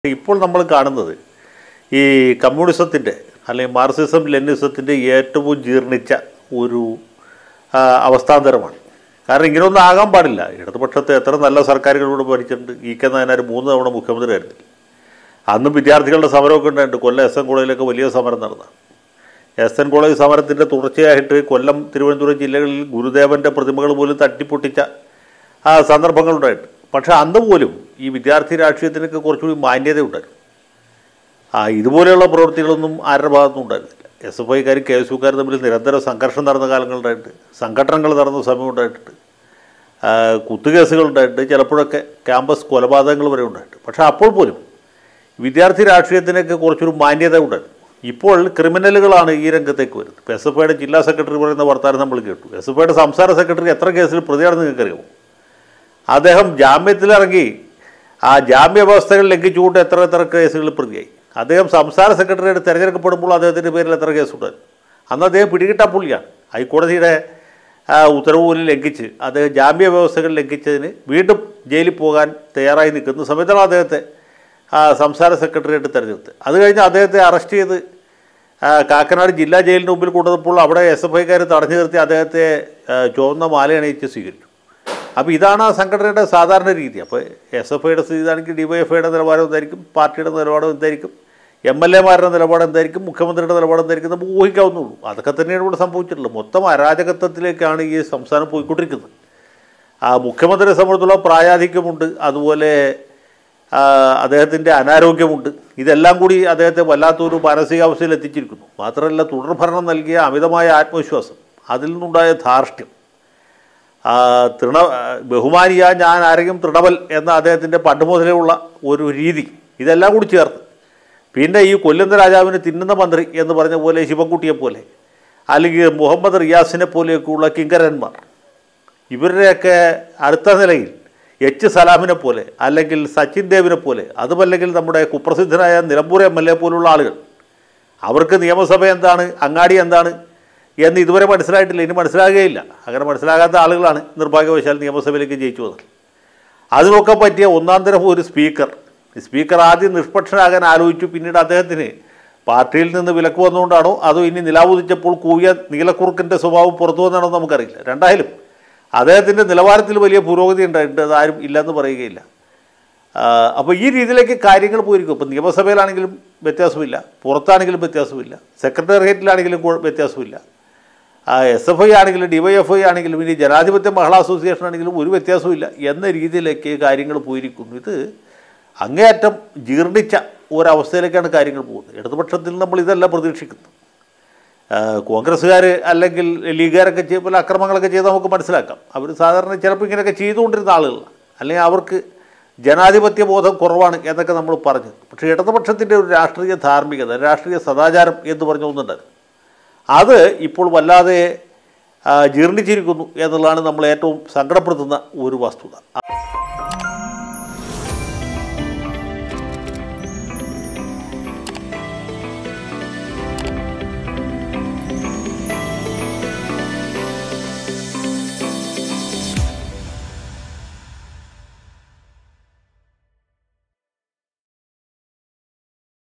ഇപ്പോൾ നമ്മൾ കാണുന്നത് ഈ കമ്മ്യൂണിസത്തിൻ്റെ അല്ലെങ്കിൽ മാർക്സിസം ലെനിസത്തിൻ്റെ ഏറ്റവും ജീർണിച്ച ഒരു ആ, അവസ്ഥാന്തരമാണ് കാരണം ഇങ്ങനെയൊന്നും ആകാൻ പാടില്ല ഇടതുപക്ഷത്തെ എത്ര നല്ല സർക്കാരുകളിലൂടെ ഭരിച്ചിട്ടുണ്ട് ഇ കെ നായനാർ മൂന്ന് തവണ മുഖ്യമന്ത്രി ആയിരുന്നില്ല അന്നും വിദ്യാർത്ഥികളുടെ സമരമൊക്കെ ഉണ്ടായിട്ടുണ്ട് കൊല്ലം എസ് എൻ കോളേജിലൊക്കെ വലിയ സമരം നടന്നതാണ് എസ് എൻ കോളേജ് സമരത്തിൻ്റെ തുടർച്ചയായിട്ട് കൊല്ലം തിരുവനന്തപുരം ജില്ലകളിൽ ഗുരുദേവൻ്റെ പ്രതിമകൾ പോലും തട്ടിപ്പൊട്ടിച്ച ആ സന്ദർഭങ്ങളുണ്ടായിട്ട് പക്ഷേ അന്ന് പോലും ഈ വിദ്യാർത്ഥി രാഷ്ട്രീയത്തിനൊക്കെ കുറച്ചുകൂടി മാന്യത ഉണ്ടായിരുന്നു ആ ഇതുപോലെയുള്ള പ്രവൃത്തികളൊന്നും ആരുടെ ഭാഗത്തുനിന്നും ഉണ്ടായിരുന്നില്ല എസ് എഫ് ഐക്കാരും കെ എസ് യുക്കാരും തമ്മിൽ നിരന്തര സംഘർഷം നടന്ന കാലങ്ങളുണ്ടായിട്ട് സംഘടനകൾ നടന്ന സമയമുണ്ടായിട്ടുണ്ട് ആ, കുത്തുകേസുകളുണ്ടായിട്ട് ചിലപ്പോഴൊക്കെ ക്യാമ്പസ് കൊലപാതകങ്ങൾ വരെ ഉണ്ടായിട്ട് പക്ഷേ അപ്പോൾ പോലും വിദ്യാർത്ഥി രാഷ്ട്രീയത്തിനൊക്കെ കുറച്ചൊരു മാന്യത ഉണ്ടായിരുന്നു ഇപ്പോൾ ക്രിമിനലുകളാണ് ഈ രംഗത്തേക്ക് വരുന്നത് ഇപ്പോൾ എസ് എഫ് ഐയുടെ ജില്ലാ സെക്രട്ടറി പറയുന്ന വർത്താനം നമ്മൾ കേട്ടു എസ് എഫ് ഐയുടെ സംസ്ഥാന സെക്രട്ടറി എത്ര കേസിൽ പ്രതിയാണെന്ന് നിങ്ങൾക്കറിയാമോ അദ്ദേഹം ജാമ്യത്തിലിറങ്ങി ആ ജാമ്യ വ്യവസ്ഥകൾ ലംഘിച്ചുകൊണ്ട് എത്ര എത്ര കേസുകളിൽ പ്രതിയായി അദ്ദേഹം സംസ്ഥാന സെക്രട്ടറിയായിട്ട് തിരഞ്ഞെടുക്കപ്പെടുമ്പോൾ അദ്ദേഹത്തിൻ്റെ പേരിൽ എത്ര കേസുണ്ടായിരുന്നു അന്ന് അദ്ദേഹം പിടികിട്ടാ പുള്ളിയാണ് ഹൈക്കോടതിയുടെ ആ, ഉത്തരവ് പോലും ലംഘിച്ച് അദ്ദേഹം ജാമ്യ വ്യവസ്ഥകൾ ലംഘിച്ചതിന് വീണ്ടും ജയിലിൽ പോകാൻ തയ്യാറായി നിൽക്കുന്ന സമയത്താണ് അദ്ദേഹത്തെ ആ, സംസ്ഥാന സെക്രട്ടറിയായിട്ട് തിരഞ്ഞെടുത്ത് അത് കഴിഞ്ഞ് അദ്ദേഹത്തെ അറസ്റ്റ് ചെയ്ത് ആ, കാക്കനാട് ജില്ലാ ജയിലിന് മുമ്പിൽ കൊണ്ടുവന്നപ്പോൾ അവിടെ എസ് എഫ് ഐക്കാർ തടഞ്ഞു നിർത്തി അദ്ദേഹത്തെ ആ, ചുവന്ന മാലയണിയിച്ച് സ്വീകരിച്ചു അപ്പോൾ ഇതാണ് ആ സംഘടനയുടെ സാധാരണ രീതി അപ്പോൾ എസ് എഫ് ഐയുടെ സ്ഥിതി ഇതാണെങ്കിൽ ഡി വൈ എഫ് ഐയുടെ നിലവാരം എന്തായിരിക്കും പാർട്ടിയുടെ നിലപാട് എന്തായിരിക്കും എം എൽ എമാരുടെ നിലപാട് എന്തായിരിക്കും മുഖ്യമന്ത്രിയുടെ നിലപാട് എന്തായിരിക്കും നമുക്ക് ഊഹിക്കാവുന്നുള്ളൂ അതൊക്കെ തന്നെയാണ് ഇവിടെ സംഭവിച്ചിട്ടുള്ളത് മൊത്തം അരാജകത്വത്തിലേക്കാണ് ഈ സംസ്ഥാനം പോയിക്കൊണ്ടിരിക്കുന്നത് ആ മുഖ്യമന്ത്രിയെ സംബന്ധിച്ചുള്ള പ്രായാധിക്യമുണ്ട് അതുപോലെ ആ, അദ്ദേഹത്തിൻ്റെ അനാരോഗ്യമുണ്ട് ഇതെല്ലാം കൂടി അദ്ദേഹത്തെ വല്ലാത്തൊരു മാനസികാവസ്ഥയിൽ എത്തിച്ചിരിക്കുന്നു മാത്രമല്ല തുടർഭരണം നൽകിയ അമിതമായ ആത്മവിശ്വാസം അതിൽ നിന്നുണ്ടായ ധാർഷ്ട്യം ആ, തൃണ ബഹുമാനിയ ഞാൻ ആരെങ്കിലും തൃണവൽ എന്ന അദ്ദേഹത്തിൻ്റെ പണ്ട് മുതലേ ഉള്ള ഒരു രീതി ഇതെല്ലാം കൂടി ചേർത്ത് പിന്നെ ഈ കൊല്ലുന്ന രാജാവിന് തിന്നുന്ന മന്ത്രി എന്ന് പറഞ്ഞ പോലെ ശിവൻകുട്ടിയെ പോലെ അല്ലെങ്കിൽ മുഹമ്മദ് റിയാസിനെ പോലെയൊക്കെയുള്ള കിങ്കരന്മാർ ഇവരുടെയൊക്കെ അടുത്ത നിലയിൽ എച്ച് സലാമിനെ പോലെ അല്ലെങ്കിൽ സച്ചിൻ ദേവിനെ പോലെ അതുമല്ലെങ്കിൽ നമ്മുടെ കുപ്രസിദ്ധനായ നിലമ്പൂർ എം എൽ എ പോലുള്ള ആളുകൾ അവർക്ക് നിയമസഭ എന്താണ് അങ്ങാടി എന്താണ് എന്ന് ഇതുവരെ മനസ്സിലായിട്ടില്ല ഇനി മനസ്സിലാകുകയില്ല അങ്ങനെ മനസ്സിലാകാത്ത ആളുകളാണ് നിർഭാഗ്യവശാൽ നിയമസഭയിലേക്ക് ജയിച്ചു വന്നത് അതിനൊക്കെ പറ്റിയ ഒന്നാം തരം ഒരു സ്പീക്കർ ഈ സ്പീക്കർ ആദ്യം നിഷ്പക്ഷനാകാൻ ആലോചിച്ചു പിന്നീട് അദ്ദേഹത്തിന് പാർട്ടിയിൽ നിന്ന് വിലക്ക് വന്നുകൊണ്ടാണോ അതോ ഇനി നിലാവുദിച്ചപ്പോൾ കൂവിയ നീലക്കുറുക്കിൻ്റെ സ്വഭാവം പുറത്തു വന്നാണോ എന്ന് നമുക്കറിയില്ല രണ്ടായാലും അദ്ദേഹത്തിൻ്റെ നിലവാരത്തിൽ വലിയ പുരോഗതി ഉണ്ടായിട്ടുണ്ട് അതാരും ഇല്ലെന്ന് പറയുകയില്ല അപ്പോൾ ഈ രീതിയിലേക്ക് കാര്യങ്ങൾ പോയിരിക്കും ഇപ്പം നിയമസഭയിലാണെങ്കിലും വ്യത്യാസമില്ല പുറത്താണെങ്കിലും വ്യത്യാസമില്ല സെക്രട്ടേറിയറ്റിലാണെങ്കിലും കുഴ- വ്യത്യാസമില്ല എസ് എഫ് ഐ ആണെങ്കിലും ഡി വൈ എഫ് ഐ ആണെങ്കിലും ഇനി ജനാധിപത്യ മഹിളാ അസോസിയേഷൻ ആണെങ്കിലും ഒരു വ്യത്യാസമില്ല എന്ന രീതിയിലേക്ക് കാര്യങ്ങൾ പോയിരിക്കുന്നു ഇത് അങ്ങേയറ്റം ജീർണിച്ച ഒരവസ്ഥയിലേക്കാണ് കാര്യങ്ങൾ പോകുന്നത് ഇടതുപക്ഷത്തിൽ നമ്മൾ ഇതല്ല പ്രതീക്ഷിക്കുന്നത് ആ, കോൺഗ്രസ്സുകാർ അല്ലെങ്കിൽ ലീഗുകാരൊക്കെ ചെയ്യ പല അക്രമങ്ങളൊക്കെ ചെയ്ത് നമുക്ക് മനസ്സിലാക്കാം അവർ സാധാരണ ചിലപ്പോൾ ഇങ്ങനെയൊക്കെ ചെയ്തുകൊണ്ടിരുന്ന ആളുകളാണ് അല്ലെങ്കിൽ അവർക്ക് ജനാധിപത്യ ബോധം കുറവാണ് എന്നൊക്കെ നമ്മൾ പറഞ്ഞു പക്ഷേ ഇടതുപക്ഷത്തിൻ്റെ ഒരു രാഷ്ട്രീയ ധാർമ്മികത രാഷ്ട്രീയ സദാചാരം എന്ന് പറഞ്ഞ ഒന്നുണ്ടായിരുന്നു അത് ഇപ്പോൾ വല്ലാതെ ആ, ജീർണിച്ചിരിക്കുന്നു എന്നുള്ളതാണ് നമ്മൾ ഏറ്റവും സങ്കടപ്പെടുത്തുന്ന ഒരു വസ്തുത